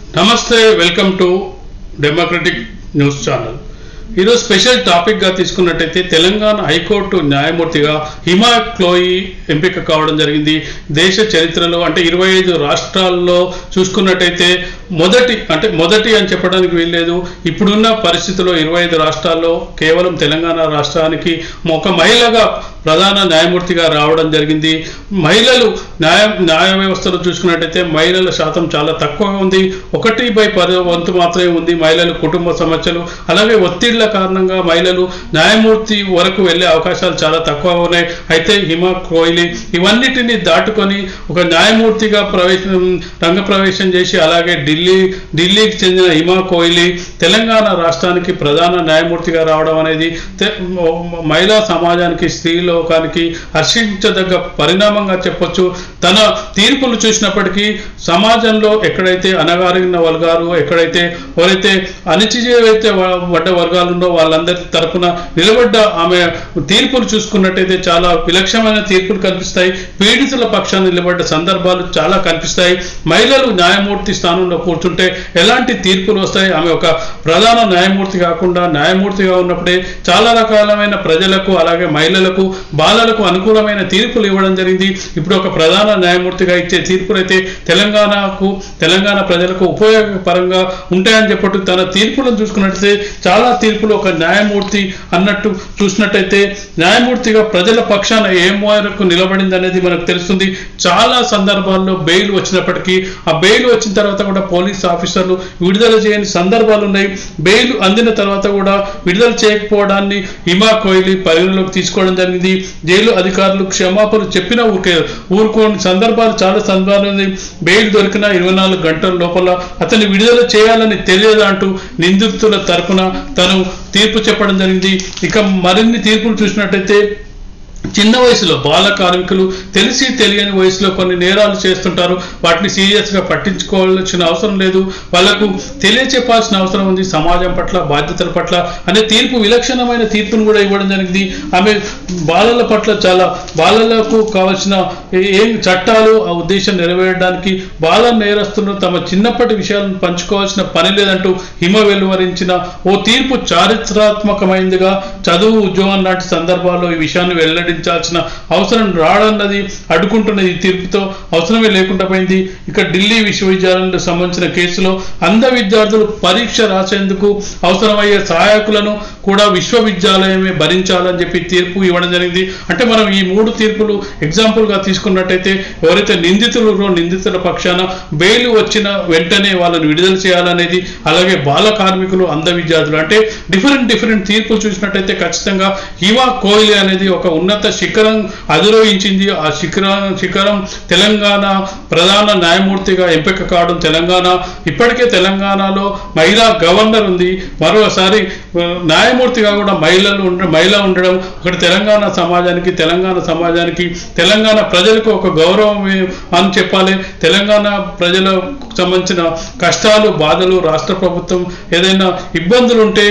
నమస్తే welcome to democratic news channel ఈరోజు special టాపిక్గా తీసుకున్నట్టయితే తెలంగాణ హైకోర్టు న్యాయమూర్తిగా హిమా క్లోయి ఎంపిక కావడం జరిగింది దేశ చరిత్రలో అంటే ఇరవై ఐదు రాష్ట్రాల్లో చూసుకున్నట్టయితే మొదటి అంటే మొదటి అని చెప్పడానికి వీల్లేదు ఇప్పుడున్న పరిస్థితుల్లో ఇరవై ఐదు రాష్ట్రాల్లో కేవలం తెలంగాణ రాష్ట్రానికి ఒక మహిళగా ప్రధాన న్యాయమూర్తిగా రావడం జరిగింది మహిళలు న్యాయ న్యాయ వ్యవస్థలో చూసుకున్నట్టయితే మహిళల శాతం చాలా తక్కువగా ఉంది ఒకటి బై పది వంతు మాత్రమే ఉంది మహిళలు కుటుంబ సమస్యలు అలాగే ఒత్తిళ్ల కారణంగా మహిళలు న్యాయమూర్తి వరకు వెళ్ళే అవకాశాలు చాలా తక్కువగా ఉన్నాయి అయితే హిమా కోహ్లీ ఇవన్నిటిని దాటుకొని ఒక న్యాయమూర్తిగా ప్రవేశం రంగప్రవేశం చేసి అలాగే ఢిల్లీ ఢిల్లీకి చెందిన హిమా కోహ్లీ తెలంగాణ రాష్ట్రానికి ప్రధాన న్యాయమూర్తిగా రావడం అనేది తె- మహిళా సమాజానికి స్త్రీ లోకానికి హర్షించదగ్గ పరిణామంగా చెప్పొచ్చు తన తీర్పులు చూసినప్పటికీ సమాజంలో ఎక్కడైతే అనగారిన వర్గాలు ఎక్కడైతే ఎవరైతే అణచివేత పడ్డ వర్గాలు ఉందో వాళ్ళందరి తరపున నిలబడ్డ ఆమె తీర్పులు చూసుకున్నట్టయితే చాలా విలక్షణమైన తీర్పులు కనిపిస్తాయి పీడితుల పక్షాన్ని నిలబడ్డ సందర్భాలు చాలా కనిపిస్తాయి మహిళలు న్యాయమూర్తి స్థానంలో కూర్చుంటే ఎలాంటి తీర్పులు వస్తాయి ఆమె ఒక ప్రధాన న్యాయమూర్తి కాకుండా న్యాయమూర్తిగా ఉన్నప్పుడే చాలా రకాలమైన ప్రజలకు అలాగే మహిళలకు బాలలకు అనుకూలమైన తీర్పులు ఇవ్వడం జరిగింది ఇప్పుడు ఒక ప్రధాన న్యాయమూర్తిగా ఇచ్చే తీర్పులు అయితే తెలంగాణకు తెలంగాణ ప్రజలకు ఉపయోగపరంగా ఉంటాయని చెప్పట్టు తన తీర్పులను చూసుకున్నట్టయితే చాలా తీర్పులు ఒక న్యాయమూర్తి అన్నట్టు చూసినట్టయితే న్యాయమూర్తిగా ప్రజల పక్షాన ఏ మేరకు నిలబడింది అనేది మనకు తెలుస్తుంది చాలా సందర్భాల్లో బెయిల్ వచ్చినప్పటికీ ఆ బెయిల్ వచ్చిన తర్వాత కూడా పోలీస్ ఆఫీసర్లు విడుదల చేయని సందర్భాలు ఉన్నాయి బెయిల్ అందిన తర్వాత కూడా విడుదల చేయకపోవడాన్ని హిమా కోహ్లీ పరిగణలోకి తీసుకోవడం జరిగింది జైలు అధికారులు క్షమాపణలు చెప్పినా ఊరికే ఊరుకోని సందర్భాలు చాలా సందర్భాలు ఉన్నాయి బెయిల్ దొరికిన ఇరవై నాలుగు గంటల లోపల అతన్ని విడుదల చేయాలని తెలియదు అంటూ నిందితుల తరపున తను తీర్పు చెప్పడం జరిగింది ఇక మరిన్ని తీర్పులు చూసినట్టయితే చిన్న వయసులో బాల కార్మికులు తెలిసి తెలియని వయసులో కొన్ని నేరాలు చేస్తుంటారు వాటిని సీరియస్గా పట్టించుకోవాల్సిన అవసరం లేదు వాళ్ళకు తెలియచెప్పాల్సిన అవసరం ఉంది సమాజం పట్ల బాధ్యతల పట్ల అనే తీర్పు విలక్షణమైన తీర్పును కూడా ఇవ్వడం జరిగింది ఆమె బాలల పట్ల చాలా బాలలకు కావాల్సిన ఏ- ఏం చట్టాలు ఆ ఉద్దేశం నెరవేరడానికి బాల నేరస్తులు తమ చిన్నప్పటి విషయాలను పంచుకోవాల్సిన పని లేదంటూ హిమ వెలువరించిన ఓ తీర్పు చారిత్రాత్మకమైనదిగా చదువు ఉద్యోగం లాంటి సందర్భాల్లో ఈ విషయాన్ని వెల్లడించాల్సిన అవసరం రాడన్నది అడ్డుకుంటున్న ఈ తీర్పుతో అవసరమే లేకుండా పోయింది ఇక ఢిల్లీ విశ్వవిద్యాలయానికి సంబంధించిన కేసులో అంధ విద్యార్థులు పరీక్ష రాసేందుకు అవసరమయ్యే సహాయకులను కూడా విశ్వవిద్యాలయమే భరించాలని చెప్పి తీర్పు ఇవ్వడం జరిగింది అంటే మనం ఈ మూడు తీర్పులు ఎగ్జాంపుల్ గా తీసుకున్నట్టయితే ఎవరైతే నిందితులు ఉన్నారో నిందితుల పక్షాన బెయిల్ వచ్చిన వెంటనే వాళ్ళని విడుదల చేయాలనేది అలాగే బాల కార్మికులు అంధ విద్యార్థులు అంటే డిఫరెంట్ డిఫరెంట్ తీర్పులు చూసినట్టయితే ఖచ్చితంగా హిమా కోహ్లీ అనేది ఒక ఉన్నత శిఖరం అధిరోహించింది ఆ శిఖరం శిఖరం తెలంగాణ ప్రధాన న్యాయమూర్తిగా ఎంపిక కావడం తెలంగాణ ఇప్పటికే తెలంగాణలో మహిళా గవర్నర్ ఉంది మరోసారి ఆ, న్యాయమూర్తిగా కూడా మహిళలు ఉండ మహిళ ఉండడం ఒకటి తెలంగాణ సమాజానికి తెలంగాణ సమాజానికి తెలంగాణ ప్రజలకు ఒక గౌరవం అని చెప్పాలి తెలంగాణ ప్రజలకు సంబంధించిన కష్టాలు బాధలు రాష్ట్ర ప్రభుత్వం ఏదైనా ఇబ్బందులు ఉంటే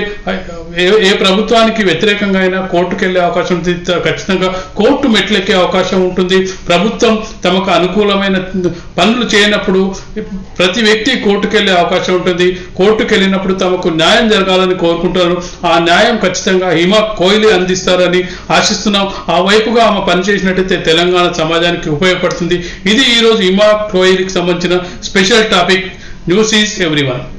ఏ ఏ ప్రభుత్వానికి వ్యతిరేకంగా అయినా కోర్టుకు వెళ్ళే అవకాశం ఉంది త- ఖచ్చితంగా కోర్టు మెట్లెక్కే అవకాశం ఉంటుంది ప్రభుత్వం తమకు అనుకూలమైన పనులు చేయనప్పుడు ప్రతి వ్యక్తి కోర్టుకు వెళ్ళే అవకాశం ఉంటుంది కోర్టుకు వెళ్ళినప్పుడు తమకు న్యాయం జరగాలని కోరుకుంటారు ఆ న్యాయం ఖచ్చితంగా హిమా కోహ్లీ అందిస్తారని ఆశిస్తున్నాం ఆ వైపుగా ఆమె పనిచేసినట్టయితే తెలంగాణ సమాజానికి ఉపయోగపడుతుంది ఇది ఈరోజు హిమా కోహ్లీకి సంబంధించిన special topic news is everyone